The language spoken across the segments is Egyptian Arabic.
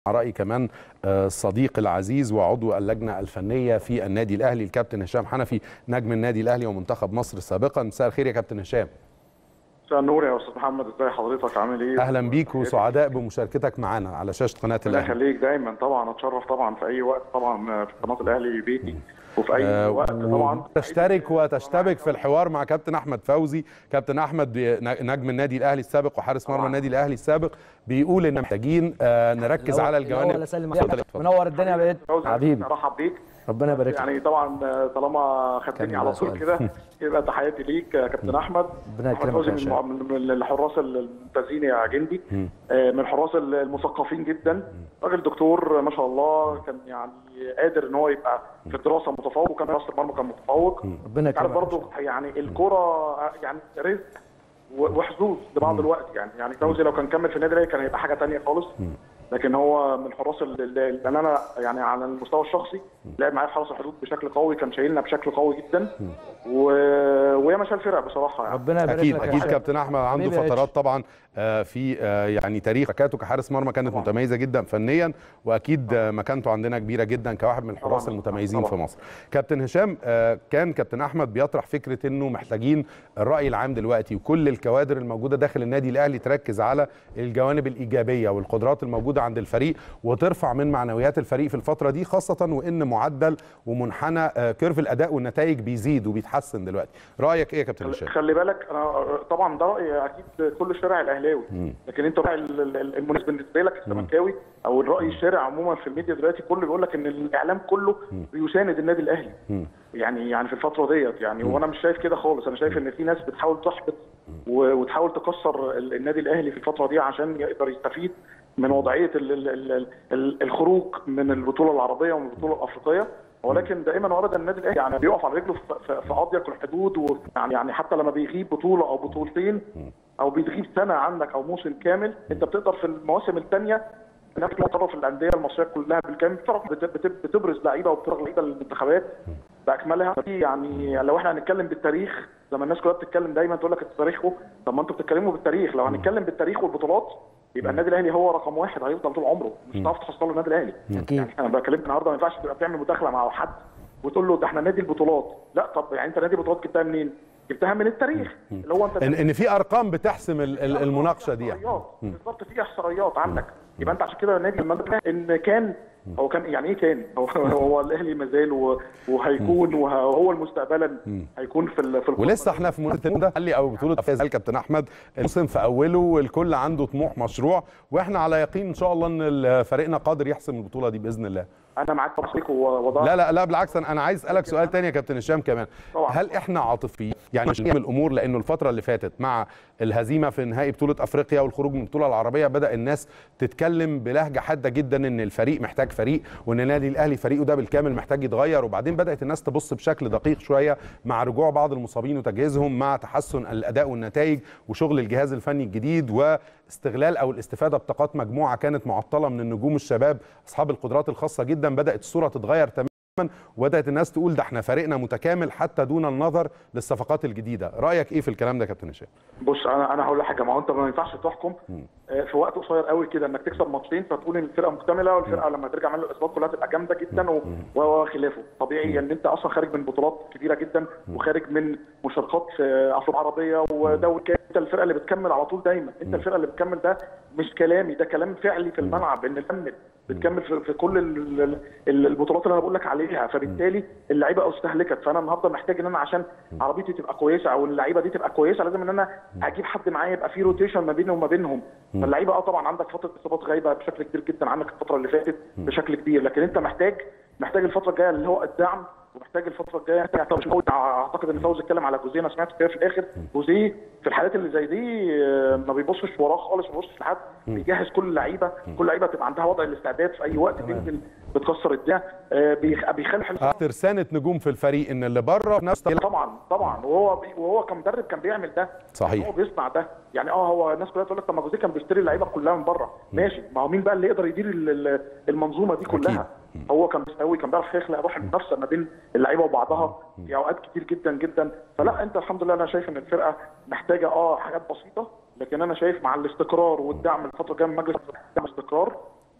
رأي كمان الصديق العزيز وعضو اللجنة الفنية في النادي الأهلي الكابتن هشام حنفي نجم النادي الأهلي ومنتخب مصر سابقا مساء الخير يا كابتن هشام مساء النور يا استاذ محمد ازي حضرتك عامل ايه أهلا بيك وسعداء بمشاركتك معنا على شاشة قناة الله الأهلي يخليك دايما طبعا اتشرف طبعا في اي وقت طبعا في قناه الاهلي بيتي وفي اي آه، وقت طبعا تشترك وتشتبك في الحوار مع كابتن احمد فوزي كابتن احمد بي- نجم النادي الاهلي السابق وحارس مرمى طبعاً. النادي الاهلي السابق بيقول ان محتاجين آه، نركز على الجوانب ولا سلم اتفضل، عليك. اتفضل. منور الدنيا بقيت فوزي، حبيبي ارحب بيك ربنا يبارك لك يعني طبعا طالما خدتني كمل على بقى طول سؤال. كده يبقى تحياتي ليك يا كابتن احمد ربنا احمد يكرمك فوزي يا من هشام. المع- من من الحراس الممتازين يا جندي آه، من الحراس المثقفين جدا راجل دكتور ما شاء الله كان يعني قادر ان هو يبقى في الدراسه متفوق وكان راس المرمى كان متفوق ربنا عارف يكرمك برضه يعني الكرة يعني رزق و- وحظوظ لبعض الوقت يعني يعني فوزي لو كان كمل في النادي الاهلي كان هيبقى حاجه تانية خالص لكن هو من الحراس اللي اللي انا يعني على المستوى الشخصي لعب معايا في حرس الحدود بشكل قوي كان شايلنا بشكل قوي جدا و... وياما شال فرق بصراحه يعني ربنا يبارك اكيد لك يا اكيد هشام. كابتن احمد عنده حبيبي يا فترات طبعا آه، في آه، يعني تاريخ حركاته كحارس مرمى كانت متميزه جدا فنيا واكيد آه، مكانته عندنا كبيره جدا كواحد من الحراس طبعاً. المتميزين في طبعاً. مصر كابتن هشام آه، كان كابتن احمد بيطرح فكره انه محتاجين الراي العام دلوقتي وكل الكوادر الموجوده داخل النادي الاهلي تركز على الجوانب الايجابيه والقدرات الموجوده عند الفريق وترفع من معنويات الفريق في الفتره دي خاصه وان معدل ومنحنى آه، كيرف الاداء والنتائج بيزيد وبيتحسن دلوقتي رايك ايه يا كابتن هشام خلي بالك انا طبعا ده راي اكيد كل الشارع الاهلاوي لكن انت الراي ال- ال- المناسب بالنسبه لك الزملكاوي او الراي الشارع عموما في الميديا دلوقتي كله بيقول لك ان الاعلام كله بيساند النادي الاهلي يعني يعني في الفتره ديت يعني وانا مش شايف كده خالص انا شايف ان في ناس بتحاول تحبط و- وتحاول تكسر ال- النادي الاهلي في الفتره دي عشان يقدر يستفيد من وضعيه ال- ال- ال- ال- الخروج من البطوله العربيه ومن البطوله الافريقيه ولكن دائما وابدا النادي الاهلي يعني بيقف على رجله في- في في اضيق الحدود ويعني يعني حتى لما بيغيب بطوله او بطولتين او بيغيب سنه عنك او موسم كامل انت بتقدر في المواسم الثانيه نفس طرف الانديه المصريه كلها بالكامل بتعرف بت- بت- بتبرز لعيبه وبتفرغ لعيبه للمنتخبات باكملها دي يعني لو احنا هنتكلم بالتاريخ زي ما الناس كلها بتتكلم دايما تقول لك التاريخ هو- طب ما انتوا بتتكلموا بالتاريخ لو هنتكلم بالتاريخ والبطولات يبقى النادي الاهلي هو رقم واحد هيفضل طول عمره مش هتعرف تحصله النادي الاهلي اكيد انا بكلمك النهارده ما ينفعش تبقى بتعمل مداخله مع حد وتقول له ده احنا نادي البطولات لا طب يعني انت نادي البطولات جبتها منين؟ جبتها من التاريخ اللي هو انت ان ان في ارقام بتحسم ال- ال- المناقشه دي يعني. احصائيات بالظبط في احصائيات عندك يبقى انت عشان كده النادي لما انت ان كان هو كان يعني ايه كان هو, هو الاهلي ما زال و- وهيكون وهو المستقبلا هيكون في ال- في القمة. ولسه احنا في منافسه ده قال لي او بطوله فاز الكابتن احمد الموسم في اوله والكل عنده طموح مشروع واحنا على يقين ان شاء الله ان فريقنا قادر يحسم البطوله دي باذن الله انا معاك تصديق ووضع لا لا لا بالعكس انا أنا عايز اسالك سؤال تاني يا كابتن هشام كمان طبعا. هل احنا عاطفيين يعني مش نعمل الامور لانه الفتره اللي فاتت مع الهزيمه في نهائي بطوله افريقيا والخروج من البطوله العربيه بدا الناس تتكلم بلهجه حاده جدا ان الفريق محتاج فريق وان النادي الاهلي فريقه ده بالكامل محتاج يتغير وبعدين بدات الناس تبص بشكل دقيق شويه مع رجوع بعض المصابين وتجهيزهم مع تحسن الاداء والنتائج وشغل الجهاز الفني الجديد واستغلال او الاستفاده بطاقات مجموعه كانت معطله من النجوم الشباب اصحاب القدرات الخاصه جدا بدات الصوره تتغير تماما وبدات الناس تقول ده احنا فريقنا متكامل حتى دون النظر للصفقات الجديده رايك ايه في الكلام ده يا كابتن هشام بص انا انا هقول لك حاجه ما هو انت ما ينفعش تحكم آه، في وقت قصير قوي كده انك تكسب ماتشين فتقول ان الفرقه مكتمله والفرقه لما ترجع من الاصابات كلها تبقى جامده جدا و- وخلافه طبيعي ان انت اصلا خارج من بطولات كبيره جدا وخارج من مشاركات في افريقيا عربيه ودوري كاس انت الفرقه اللي بتكمل على طول دايما انت الفرقه اللي بتكمل ده مش كلامي ده كلام فعلي في الملعب ان تكمل بتكمل في, في كل ال- ال- ال- البطولات اللي انا بقول لك عليها فبالتالي اللعيبه استهلكت فانا النهارده محتاج ان انا عشان عربيتي تبقى كويسه او اللعيبه دي تبقى كويسه لازم ان انا اجيب حد معايا يبقى في روتيشن ما بيني وما بينهم فاللعيبه اه طبعا عندك فتره اصابات غايبه بشكل كبير جدا عنك الفتره اللي فاتت بشكل كبير لكن انت محتاج محتاج الفتره الجايه اللي هو الدعم ومحتاج الفتره الجايه طب مش قوي اعتقد ان فوزي اتكلم على جوزيه انا سمعت كده في الاخر جوزيه في الحالات اللي زي دي آه، ما بيبصش وراه خالص ما بيبصش لحد بيجهز كل اللعيبه كل لعيبه تبقى عندها وضع الاستعداد في اي وقت بينزل بتكسر الدنيا آه، بيخ- بيخلي حل- ترسانه نجوم في الفريق ان اللي بره في نفس طبعا طبعا وهو بي وهو كمدرب كان بيعمل ده صحيح. هو بيصنع ده يعني اه هو الناس كلها تقول لك طب ما جوزيه كان بيشتري اللعيبه كلها من بره ماشي ما هو مين بقى اللي يقدر يدير ال- ال- المنظومه دي كلها هو كان بيسوي كان بيعرف يخلق روح المنافسه ما بين اللعيبه وبعضها في اوقات كتير جدا جدا فلا انت الحمد لله انا شايف ان الفرقه محتاجه اه حاجات بسيطه لكن انا شايف مع الاستقرار والدعم الفتره الجايه من مجلس الدعم استقرار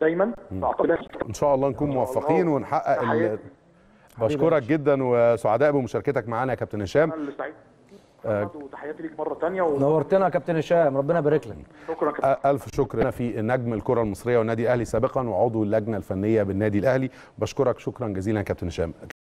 دايما فاعتقد ان شاء الله نكون موفقين ونحقق ال... تحياتي. بشكرك جدا وسعداء بمشاركتك معانا يا كابتن هشام انا اللي سعيد محمد، وتحياتي ليك مره ثانيه وشكرا نورتنا يا كابتن هشام ربنا يبارك لك كابتن ألف شكر هنا في نجم الكرة المصرية والنادي الأهلي سابقا وعضو اللجنة الفنية بالنادي الأهلي بشكرك شكرا جزيلا يا كابتن هشام